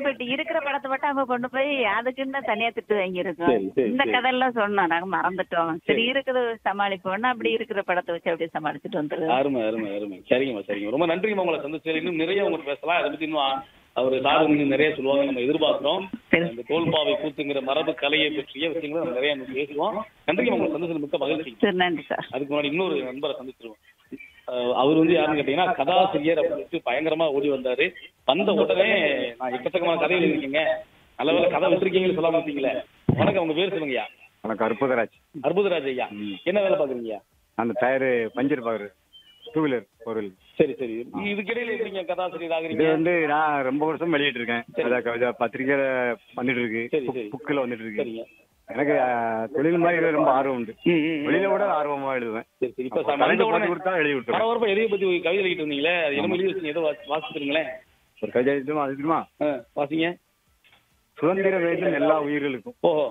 பெட்டி இருக்கிற படத்தை மட்டும் அவங்க கொண்டு போய் அதுக்குன்னு தனியா திட்டு வாங்கியிருக்கோம் சரி, சரி, இந்த சரி. கதையெல்லாம் சொன்னோம் நாங்க மறந்துட்டோம் சரி சரி. இருக்குது சமாளிப்போம்னா அப்படி இருக்கிற படத்தை வச்சு அப்படியே சமாளிச்சுட்டு வந்துருவோம் அருமை அருமை அருமை சரிங்கம்மா சரிங்க ரொம்ப நன்றிங்கம்மா உங்களை சந்திச்சு இன்னும் நிறைய உங்களுக்கு பேசலாம் அதை பத்தி இன்னும் அவர் சார் இன்னும் நிறைய சொல்லுவாங்க நம்ம எதிர்பார்க்கிறோம் சரி. இந்த தோல்பாவை கூத்துங்கிற மரபு கலையை பற்றிய விஷயங்களை நம்ம நிறைய இன்னும் பேசுவோம் நன்றிங்க உங்களை சந்திச்சு மிக்க மகிழ்ச்சி சரி நன்றி சார் அதுக்கு முன்னாடி இன்னொரு நண்பரை சந்திச்சிருவோம் அஹ் அவர் வந்து யாருன்னு கேட்டீங்கன்னா கதாசிரியர் அப்படின்னு சொல்லிட்டு பயங்கரமா ஓடி வந்தாரு வந்த உடனே நான் எக்கச்சக்கமான கதை எழுதிருக்கீங்க நல்ல வேலை கதை விட்டுருக்கீங்கன்னு சொல்ல மாட்டீங்களே வணக்கம் உங்க பேர் சொல்லுங்கய்யா வணக்கம் அற்புதராஜ் அற்புதராஜ் ஐயா ம். என்ன வேலை பாக்குறீங்க அந்த டயரு பஞ்சர் பாக்குறது டூ வீலர் பொருள் சரி சரி இதுக்கிடையில எப்படிங்க கதாசிரியர் இது ஆகுறீங்க வந்து நான் ரொம்ப வருஷம் வெளியிட்டு இருக்கேன் சரி. கவிதா கவிதா பத்திரிக்கையில வந்துட்டு இருக்கு சரி, புக்- சரி. புக்கில் வந்துட்டு இருக்கு சரிங்க எனக்கு அஹ், தொழில் மாதிரி இதுல ரொம்ப ஆர்வம் உண்டு ம், ம், ம். வெளியில விட ஆர்வமா எழுதுவேன் சரி சரி இப்ப அப்ப வந்த கலைஞர் உடனே பார்த்து கொடுத்தா எழுதி விட்டுருவேன் பரபரப்பா எதைய பத்தி ஒரு கவிதை எழுதிட்டு இருந்தீங்களே அது என்ன எழுதி வச்சீங்க ஏதோ வா- வாசிச்சிருங்களேன் ஒரு கவிதை எழுதுமா அது தெரியுமா ஆ, வாசிங்க சுதந்திரம் வேண்டும் எல்லா உயிர்களுக்கும் ஓஹோ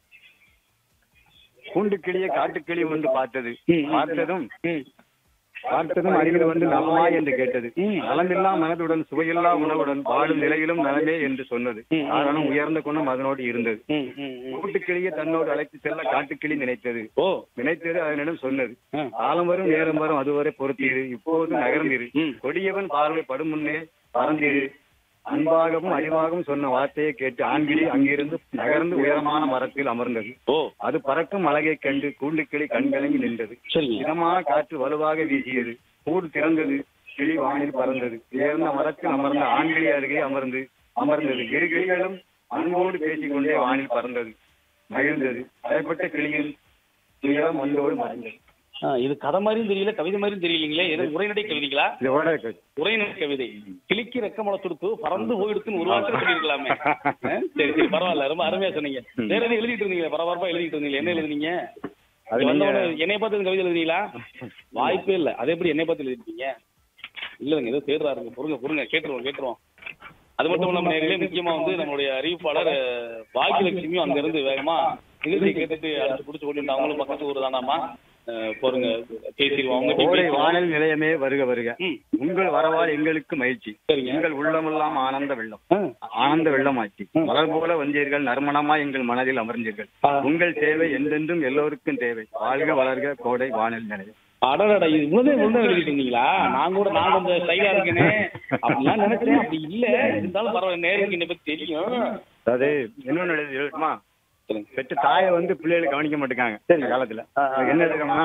கூண்டு கிளிய காட்டுக்கிளி ஒன்று பார்த்தது ம். பார்த்ததும் ம் பார்த்ததும் அருகில் வந்து நலமா என்று கேட்டது ம். நலமில்லா மனதுடன் சுவையில்லா உணவுடன் வாழும் நிலையிலும் நலமே என்று சொன்னது ம். காரணம் உயர்ந்த குணம் அதனோடு இருந்தது ம் ம் ம். கூட்டுக்கிளியை தன்னோடு அழைத்து செல்ல காட்டுக்கிளி நினைத்தது ஓ நினைத்தது அதனிடம் சொன்னது ஆ. காலம் வரும் நேரம் வரும் அதுவரை பொறுத்தீரு இப்போது நகர்ந்திரு ம். கொடியவன் பார்வை படும் முன்னே பறந்திரு அன்பாகவும் அறிவாகவும் சொன்ன வார்த்தையை கேட்டு ஆண்கிளி அங்கிருந்து நகர்ந்து உயரமான மரத்தில் அமர்ந்தது ஓ அது பறக்கும் அழகை கண்டு கூண்டுக்கிளி கண்கலங்கி நின்றது சரிங்க இதமான காற்று வலுவாக வீசியது கூடு திறந்தது கிளி வானில் பறந்தது உயர்ந்த மரத்தில் அமர்ந்த ஆண்கிளி அருகே அமர்ந்து அமர்ந்தது இரு கிளிகளும் அன்போடு பேசிக்கொண்டே வானில் பறந்தது மகிழ்ந்தது அடைப்பட்ட கிளியின் துயரம் ஒன்றோடு மறைந்தது ஆ, இது கதை மாதிரியும் தெரியல கவிதை மாதிரியும் தெரியலீங்களே எது உரைநடை கவிதைங்களா இதோட இருக்கு. உரைநடை கவிதை கிளிக்கு ரெக்க முளை துடுத்து பறந்து போயிடுத்துன்னு ஒரு வார்த்தை சொல்லியிருக்கலாமே ஆ, சரி சரி பரவாயில்ல ரொம்ப அருமையா சொன்னீங்க வேற எதுவும் எழுதிட்டு இருந்தீங்க பரபரப்பா எழுதிட்டு இருந்தீங்க என்ன எழுதுனீங்க அது வந்த நீங்க- உடனே என்னைய பார்த்து கவிதை எழுதுனீங்களா வாய்ப்பே இல்ல அதே எப்படி என்னைய பார்த்து எழுதிருக்கீங்க இல்லைங்க ஏதோ தேடுறாருங்க பொறுங்க பொறுங்க கேட்டுருவோம் கேட்டுருவோம் அது மட்டும் இல்லாம நேரிலே முக்கியமா வந்து நம்மளுடைய அறிவிப்பாளர் அஹ், பாக்கியலட்சுமியும் அங்க இருந்து வேகமா நிகழ்ச்சியை கேட்டுட்டு அடிச்சு பிடிச்சு ஓடிட்டு அவங்களும் பக்கத்து ஊர் தானாமா அஹ், போருங்க பேசிடுவோம் அவங்க கோடை பேசிடுவோம். வானல் நிலையமே வருக வருக ம் உங்கள் வரவால் எங்களுக்கு மகிழ்ச்சி சரிங்க. எங்கள் உள்ளமெல்லாம் ஆனந்த வெள்ளம் ஆ. ஆனந்த வெள்ளமாச்சு ம். மலர் போல வந்தீர்கள் நறுமணமா எங்கள் மனதில் அமர்ந்தீர்கள் ஆ. உங்கள் தேவை என்றென்றும் எல்லோருக்கும் தேவை வாழ்க வளர்க கோடை வானல் நிலையம் அடடடா இது இவ்வளவு இவ்வளவு எழுதிட்டு இருந்தீங்களா நான் கூட நான் கொஞ்சம் ஸ்டைலா இருக்கேனே அப்படிலாம் நினைச்சேன் அப்படி இல்ல இருந்தாலும் பரவாயில்ல நேருக்கு என்னை பத்தி தெரியும் அதாவது இன்னொன்னு எழுதி எழுதுமா சொல்லுங்க பெற்ற தாயை வந்து பிள்ளைகளை கவனிக்க மாட்டேங்காங்க சரி. இந்த காலத்துல ஆ, ஆ. அதுக்கு என்ன எழுதுறோம்னா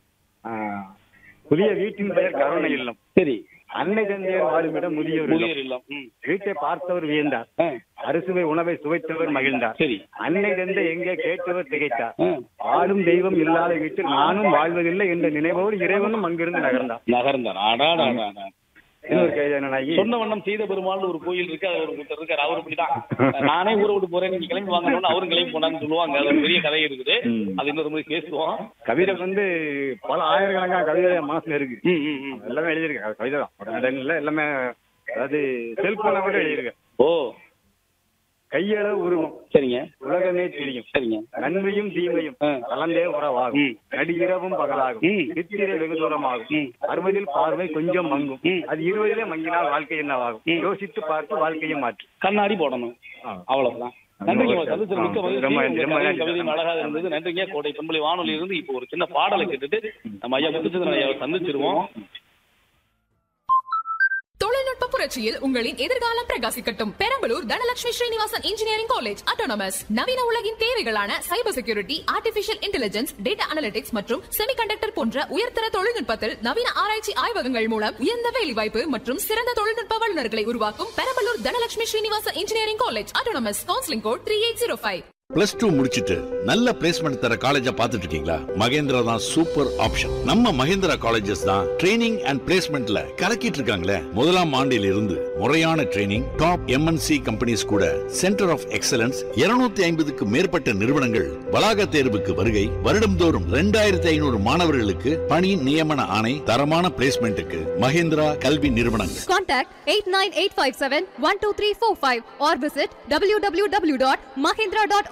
ஆ, புதிய வீட்டின் பெயர் கருணை இல்லம் சரி அன்னை தந்தையர் வாழுமிடம் முதியோர் இல்லம் முதியோர் இல்லம் ம். வீட்டை பார்த்தவர் வியந்தார் ஆ, அறுசுவை உணவை சுவைத்தவர் மகிழ்ந்தார் சரி அன்னை தந்தை எங்கே கேட்டவர் திகைத்தார் ஆ. ஆளும் தெய்வம் இல்லாத வீட்டில் நானும் வாழ்வதில்லை என்ற நினைவோடு இறைவனும் அங்கிருந்து நகர்ந்தார் நகர்ந்தான் அடாடா இன்னொரு கைது என்னன்னா சொன்ன வண்ணம் செய்த பெருமாள் ஒரு கோயில் இருக்கு அது ஒரு ஒருத்தர் இருக்காரு அவர் இப்படிதான் நானே ஊரை விட்டு போறேன் நீங்க கிளம்பி வாங்கணும்னு அவரும் கிளம்பி போனான்னு சொல்லுவாங்க அது ஒரு பெரிய கதை இருக்குது ம். அது இன்னொரு முறை பேசுவோம் கவிதை வந்து பல ஆயிரக்கணக்கான கவிதை என் மனசுல இருக்கு ம், ம், ம். எல்லாமே எழுதியிருக்கேன் அது கவிதை தான் உடனே இல்லை எல்லாமே அதாவது செல்போனை கூட எழுதியிருக்கேன் ஓ கையளவு உருவம் சரிங்க உலகமே தெரியும் சரிங்க நன்மையும் தீமையும் ஆ. கலந்தே உறவாகும் ம். நடிஇரவும் பகலாகும் ம். சித்திரை வெகு தூரமாகும் ம். அறுபதில் பார்வை கொஞ்சம் மங்கும் ம். அது இருபதிலே மங்கினால் வாழ்க்கை என்னவாகும் ம். யோசித்து பார்த்து வாழ்க்கையை மாற்று கண்ணாடி போடணும் ஆ. அவ்வளவுதான் நன்றிங்க உங்க சந்திச்சது மிக்க ஆ, மகிழ்ச்சி. ரொம்ப உங்க நன்றி, ரொம்ப கதையும் நன்றி. கவிதையும் அழகாக இருந்தது நன்றிங்க கோடை பண்பலை வானொலி இருந்து இப்போ ஒரு சின்ன பாடலை கேட்டுட்டு நம்ம ஐயா முத்துச்சந்திரன் ஐயாவை சந்திச்சிருவோம் தொழில்நுட்ப புரட்சியில் உங்களின் எதிர்காலம் பிரகாசிக்கட்டும் Perambalur Dhanalakshmi Srinivasan engineering college autonomous நவீன உலகின் தேவைகளான cyber security artificial intelligence data analytics மற்றும் செமிகண்டக்டர் போன்ற உயர்தர தொழில்நுட்பத்தில் நவீன ஆராய்ச்சி ஆய்வகங்கள் மூலம் உயர்ந்த வேலைவாய்ப்பு மற்றும் சிறந்த தொழில்நுட்ப வல்லுநர்களை உருவாக்கும் Perambalur Dhanalakshmi Srinivasan engineering college autonomous counselling code three eight zero five plus two முடிச்சிட்டு நல்ல பிளேஸ்மெண்ட் தர காலேஜா பார்த்துட்டு இருக்கீங்களா மகேந்திரா தான் சூப்பர் ஆப்ஷன் நம்ம மகேந்திரா காலேஜஸ் தான் ட்ரைனிங் அண்ட் பிளேஸ்மெண்ட்ல கலக்கிட்டு இருக்காங்களே முதலாம் ஆண்டில் இருந்து முறையான ட்ரைனிங் டாப் எம்என்சி கம்பெனிஸ் கூட சென்டர் ஆஃப் எக்ஸலன்ஸ் 250 ஐம்பதுக்கு மேற்பட்ட நிறுவனங்கள் வளாக தேர்வுக்கு வருகை வருடம்தோறும் ரெண்டாயிரத்தி ஐநூறு மாணவர்களுக்கு பணி நியமன ஆணை தரமான பிளேஸ்மெண்ட்டுக்கு மகேந்திரா கல்வி நிறுவனங்கள் Contact 89857-12345 or visit www.mahindra.org.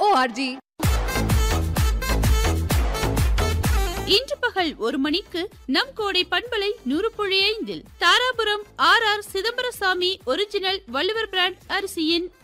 இன்று பகல் ஒரு மணிக்கு நம் கோடை பண்பலை நூறு புள்ளி ஐந்தில் Dharapuram R R Chidambarasamy original Valluvar brand அரிசியின்